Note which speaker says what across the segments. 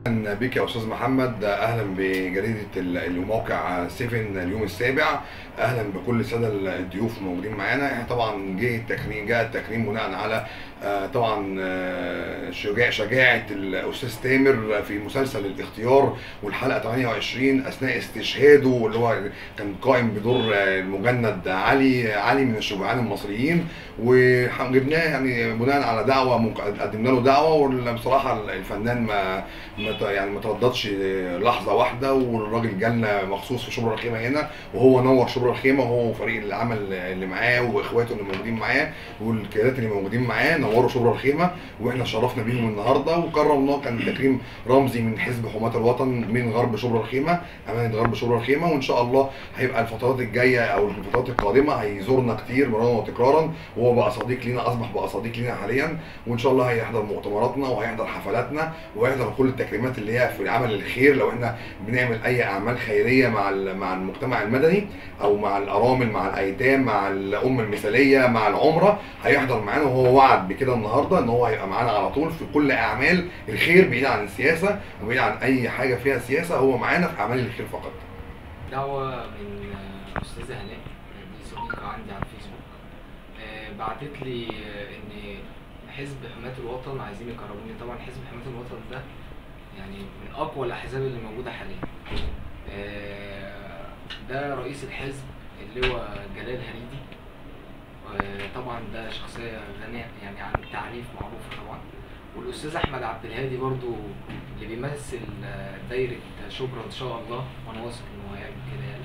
Speaker 1: اهلا بك يا استاذ محمد اهلا بجريده ال- الموقع 7 اليوم السابع اهلا بكل الساده الضيوف الموجودين معانا احنا طبعا جه التكريم جاء التكريم بناء على آه، طبعا آه، شجاع شجاعه الاستاذ تامر في مسلسل الاختيار والحلقه 28 اثناء استشهاده اللي هو كان قائم بدور آه، المجند علي علي من الشجعان المصريين وجبناه يعني بناء على دعوه مك- قدمنا له دعوه وبصراحه الفنان ما ما ت- يعني ما ترددش لحظه واحده والراجل جالنا مخصوص في شبرا الخيمه هنا وهو نور شبرا الخيمه وهو وفريق العمل اللي معاه واخواته اللي موجودين معاه والقيادات اللي موجودين معاه نوروا شبرا الخيمه واحنا شرفنا بيهم النهارده وكرمناه كان تكريم رمزي من حزب حماة الوطن من غرب شبرا الخيمه امانه غرب شبرا الخيمه وان شاء الله هيبقى الفترات الجايه او الفترات القادمه هيزورنا كتير مرارا وتكرارا وهو بقى صديق لينا اصبح بقى صديق لينا حاليا وان شاء الله هيحضر مؤتمراتنا وهيحضر حفلاتنا وهيحضر كل التكريمات اللي هي في عمل الخير لو احنا بنعمل اي اعمال خيريه مع ال- مع المجتمع المدني او مع الارامل مع الايتام مع الام المثاليه مع العمره هيحضر معانا وهو وعد بكده النهارده ان هو هيبقى معانا على طول في كل اعمال الخير بعيد عن السياسه وبعيد عن اي حاجه فيها سياسه هو معانا في اعمال الخير فقط
Speaker 2: دعوة من آه، أستاذة هناء دي صديقة عندي على الفيسبوك آه، بعتت لي آه، إن حزب حماة الوطن عايزين يكرموني طبعا حزب حماة الوطن ده يعني من أقوى الأحزاب اللي موجودة حاليا آه، ده رئيس الحزب اللي هو جلال هريدي آه، طبعا ده شخصية غنية يعني عن التعريف معروفة طبعا والأستاذ أحمد عبد الهادي برضو اللي بيمثل آه، دايرة شبرا إن شاء الله وأنا واثق إنه هيعمل كده يعني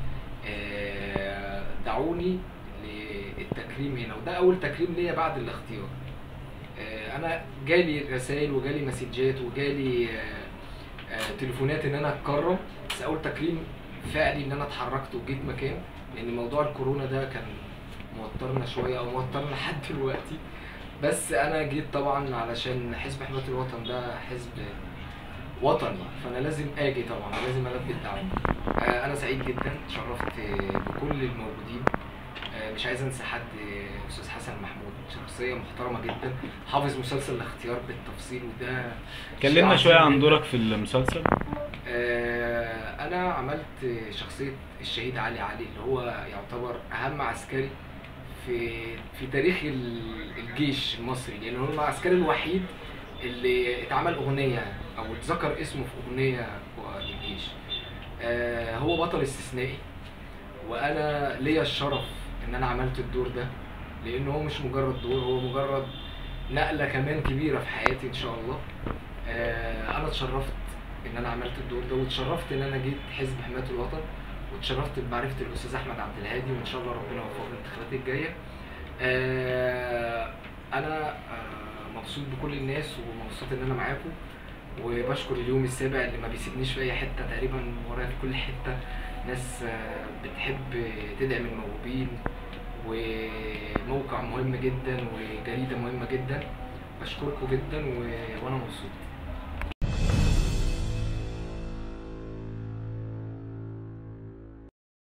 Speaker 2: آه، دعوني للتكريم هنا وده أول تكريم ليا بعد الاختيار آه، أنا جالي رسائل وجالي مسجات وجالي آه، آه، تليفونات إن أنا أتكرم بس أول تكريم فعلي إن أنا اتحركت وجيت مكان لأن موضوع الكورونا ده كان موترنا شوية أو موترنا لحد دلوقتي بس انا جيت طبعا علشان حزب حماية الوطن ده حزب وطني فانا لازم اجي طبعا لازم البي الدعوه آه، انا سعيد جدا اتشرفت بكل الموجودين آه، مش عايز انسى حد آه، استاذ حسن محمود شخصيه محترمه جدا حافظ مسلسل الاختيار بالتفصيل وده شيء
Speaker 3: كلمنا
Speaker 2: عظيم
Speaker 3: شويه عن
Speaker 2: جداً.
Speaker 3: دورك في المسلسل
Speaker 2: آه، انا عملت شخصيه الشهيد علي علي اللي هو يعتبر اهم عسكري في في تاريخ ال- الجيش المصري لان هو العسكري الوحيد اللي اتعمل اغنيه او اتذكر اسمه في اغنيه للجيش آه، هو بطل استثنائي وانا ليا الشرف ان انا عملت الدور ده لان هو مش مجرد دور هو مجرد نقله كمان كبيره في حياتي ان شاء الله آه، انا اتشرفت ان انا عملت الدور ده واتشرفت ان انا جيت حزب حمايه الوطن واتشرفت بمعرفه الاستاذ احمد عبد الهادي وان شاء الله ربنا يوفقه في الانتخابات الجايه آه، انا آه، مبسوط بكل الناس ومبسوط ان انا معاكم وبشكر اليوم السابع اللي ما بيسيبنيش في اي حته تقريبا ورايا في كل حته ناس آه، بتحب تدعم الموهوبين وموقع مهم جدا وجريده مهمه جدا بشكركم جدا و... وانا مبسوط